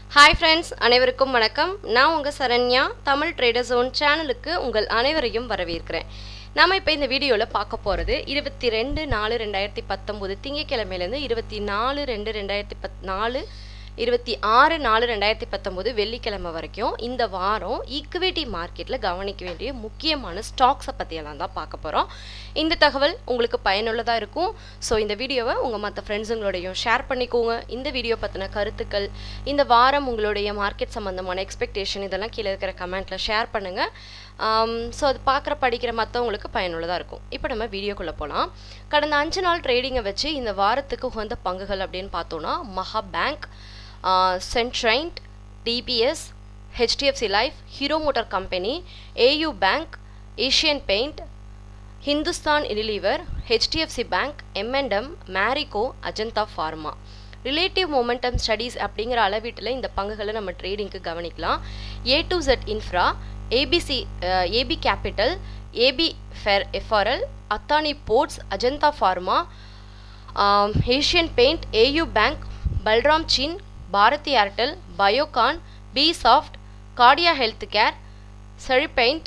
hi friends அனைவருக்கும் வணக்கம் நான் உங்கள் சரண்யா தமிழ் ட்ரேடர் ஜோன் சேனலுக்கு உங்கள் அனைவரையும் வரவேற்கிறேன் நாம இப்போ இந்த வீடியோவில் பார்க்க போகிறது இருபத்தி ரெண்டு நாலு ரெண்டாயிரத்தி பத்தொம்போது திங்கக்கிழமையிலேருந்து இருபத்தி நாலு ரெண்டு ரெண்டாயிரத்தி பத் நாலு இருபத்தி ஆறு நாலு ரெண்டாயிரத்தி பத்தொம்போது வெள்ளிக்கிழமை வரைக்கும் இந்த வாரம் ஈக்விட்டி மார்க்கெட்டில் கவனிக்க வேண்டிய முக்கியமான ஸ்டாக்ஸை பற்றியெல்லாம் தான் பார்க்க போகிறோம் இந்த தகவல் உங்களுக்கு பயனுள்ளதாக இருக்கும் ஸோ இந்த வீடியோவை உங்கள் மற்ற ஃப்ரெண்ட்ஸுங்களோடையும் ஷேர் பண்ணிக்கோங்க இந்த வீடியோ பற்றின கருத்துக்கள் இந்த வாரம் உங்களுடைய மார்க்கெட் சம்மந்தமான எக்ஸ்பெக்டேஷன் இதெல்லாம் கீழே இருக்கிற கமெண்ட்டில் ஷேர் பண்ணுங்கள் ஸோ அது பார்க்குற படிக்கிற மற்றவங்களுக்கு பயனுள்ளதாக இருக்கும் இப்போ நம்ம வீடியோக்குள்ளே போகலாம் கடந்த அஞ்சு நாள் ட்ரேடிங்கை வச்சு இந்த வாரத்துக்கு உகந்த பங்குகள் அப்படின்னு பார்த்தோன்னா மகா பேங்க் சென்ட்ரைண்ட் DBS HDFC life hero motor company AU bank Asian paint Hindustan Unilever HDFC bank எம்என்டம் Marico Ajanta pharma relative momentum studies அப்படிங்கிற அளவீட்டில் இந்த பங்குகளை நம்ம ட்ரேடிங்க்கு கவனிக்கலாம் A to Z infra ABC AB capital AB ஃபெர் FRL Adani ports Ajanta pharma Asian paint AU bank Balram Chin Bharti Airtel Biocon B soft Cardia health care செழிபெயிண்ட்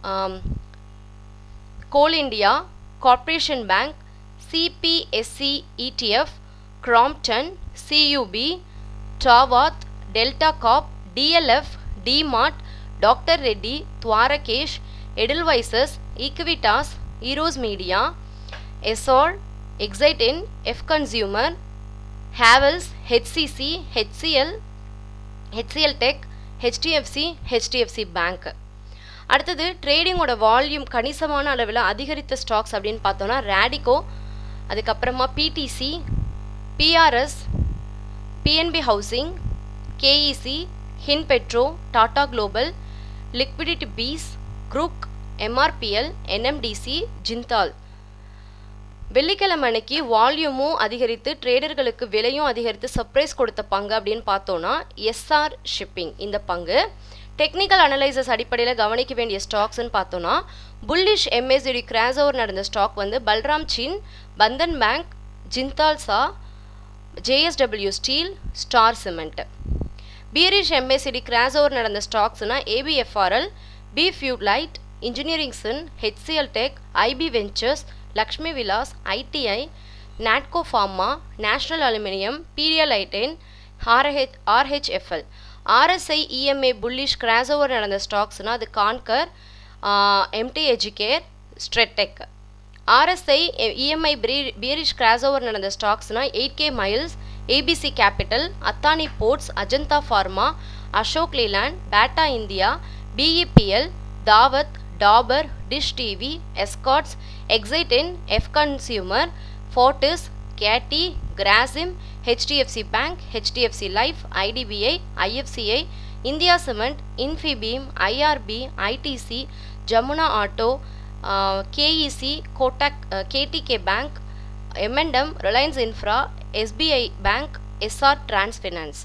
coal India corporation bank CBSC ETF Crompton சியூபி Dawat Delta corp DLF DMart doctor Reddy Dwarakesh Edelweiss Equitas Eros media SR எக்ஸைட்டின் F consumer Havells HCC HCL HCL tech HDFC HDFC bank அடுத்தது ட்ரேடிங்கோட volume கணிசமான அளவில் அதிகரித்த stocks அப்படின்னு பார்த்தோன்னா Radico அதுக்கப்புறமா PTC BRS PNB housing KEC ஹின் petro Tata global liquidity bees குரூக் எம்ஆர்பிஎல் என்எம்டிசி ஜிந்தால் வெள்ளிக்கிழமை அன்னைக்கு வால்யூமும் அதிகரித்து ட்ரேடர்களுக்கு விலையும் அதிகரித்து சர்ப்ரைஸ் கொடுத்த பங்கு அப்படின்னு பார்த்தோன்னா எஸ்ஆர் ஷிப்பிங் இந்த பங்கு டெக்னிக்கல் அனலைசஸ் அடிப்படையில் கவனிக்க வேண்டிய ஸ்டாக்ஸ்னு பார்த்தோன்னா புல்லிஷ் எம்ஏசிடி கிராஸ் ஓவர் நடந்த ஸ்டாக் வந்து Balram Chin Bandhan bank Jindal saw JSW steel star cement bearish MACD cross over நடந்த ஸ்டாக்ஸ்னா ஏபிஎஃப்ஆர்எல் பி ஃபியூட்லைட் இன்ஜினியரிங் சின் HCL tech IB ventures Lakshmi Vilas ITI Natco pharma national aluminium பீரியலைட்டேன் RH RHFL RSI EMA bullish cross over நடந்த ஸ்டாக்ஸ்னால் அது கான்கர் எம்டி எஜுகேர் ஸ்ட்ரெட்டெக் RSI EMI pre bearish cross over நடந்த ஸ்டாக்ஸ்னால் eight K miles ABC capital அத்தானி ports Ajanta pharma Ashok Leyland Bata India BEPL Dawat Dabur dish TV Escorts எக்ஸைட்டின் F consumer Fortis கேட்டி Grasim HDFC bank HDFC life IDBI IFCI India cement Infibeam IRB ITC Jamuna auto KEC Kotak KTK bank எம்என்டம் Reliance infra SBI bank SR trans finance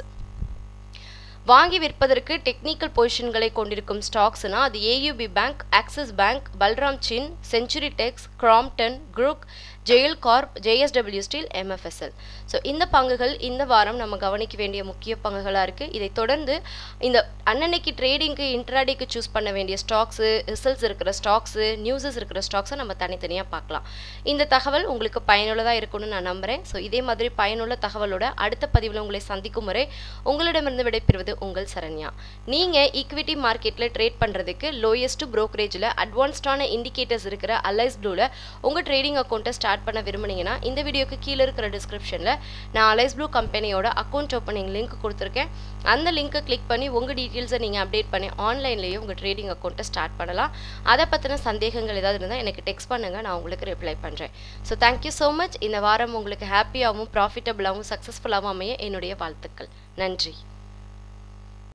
வாங்கி விற்பதற்கு technical பொசிஷன்களை கொண்டிருக்கும் ஸ்டாக்ஸ்னா அது AUB bank Axis bank Balram Chin century tex Crompton குரூக் ஜெயில் corp JSW steel MFSL so இந்த பங்குகள் இந்த வாரம் நம்ம கவனிக்க வேண்டிய முக்கிய பங்குகளாக இருக்குது இதை தொடர்ந்து இந்த அன்னன்னைக்கு ட்ரேடிங்க்கு இன்ட்ராடேக்கு சூஸ் பண்ண வேண்டிய ஸ்டாக்ஸு ரிசல்ட்ஸ் இருக்கிற ஸ்டாக்ஸு நியூஸஸ் இருக்கிற ஸ்டாக்ஸை நம்ம தனித்தனியாக பார்க்கலாம் இந்த தகவல் உங்களுக்கு பயனுள்ளதாக இருக்கும்னு நான் நம்புகிறேன் ஸோ இதே மாதிரி பயனுள்ள தகவலோட அடுத்த பதிவில் உங்களை சந்திக்கும் முறை உங்களிடமிருந்து விடைபெறுவது உங்கள் சரண்யா நீங்கள் ஈக்விட்டி மார்க்கெட்டில் ட்ரேட் பண்ணுறதுக்கு லோயஸ்ட் ப்ரோக்கரேஜில் அட்வான்ஸ்டான இண்டிகேட்டர்ஸ் இருக்கிற அலைஸ் ப்ளூவில் உங்கள் ட்ரேடிங் அக்கௌண்ட்டை ஸ்டார்ட் பண்ண விரும்புனீங்கன்னா இந்த வீடியோக்கு கீழே இருக்கிற டிஸ்கிரிப்ஷனில் நான் அலைஸ் ப்ளூ கம்பெனியோட அக்கௌண்ட் ஓப்பனிங் லிங்க் கொடுத்துருக்கேன் அந்த லிங்க்கை கிளிக் பண்ணி உங்கள் டீட்டெயில்ஸை நீங்கள் அப்டேட் பண்ணி ஆன்லைன்லேயே உங்கள் ட்ரேடிங் அக்கௌண்ட்டை ஸ்டார்ட் பண்ணலாம் அதை பற்றின சந்தேகங்கள் ஏதாவது இருந்தால் எனக்கு டெக்ஸ்ட் பண்ணுங்கள் நான் உங்களுக்கு ரிப்ளை பண்ணுறேன் ஸோ தேங்க்யூ ஸோ மச் இந்த வாரம் உங்களுக்கு ஹாப்பியாகவும் ப்ராஃபிட்டபுளாகவும் சக்ஸஸ்ஃபுல்லாகவும் அமைய என்னுடைய வாழ்த்துக்கள் நன்றி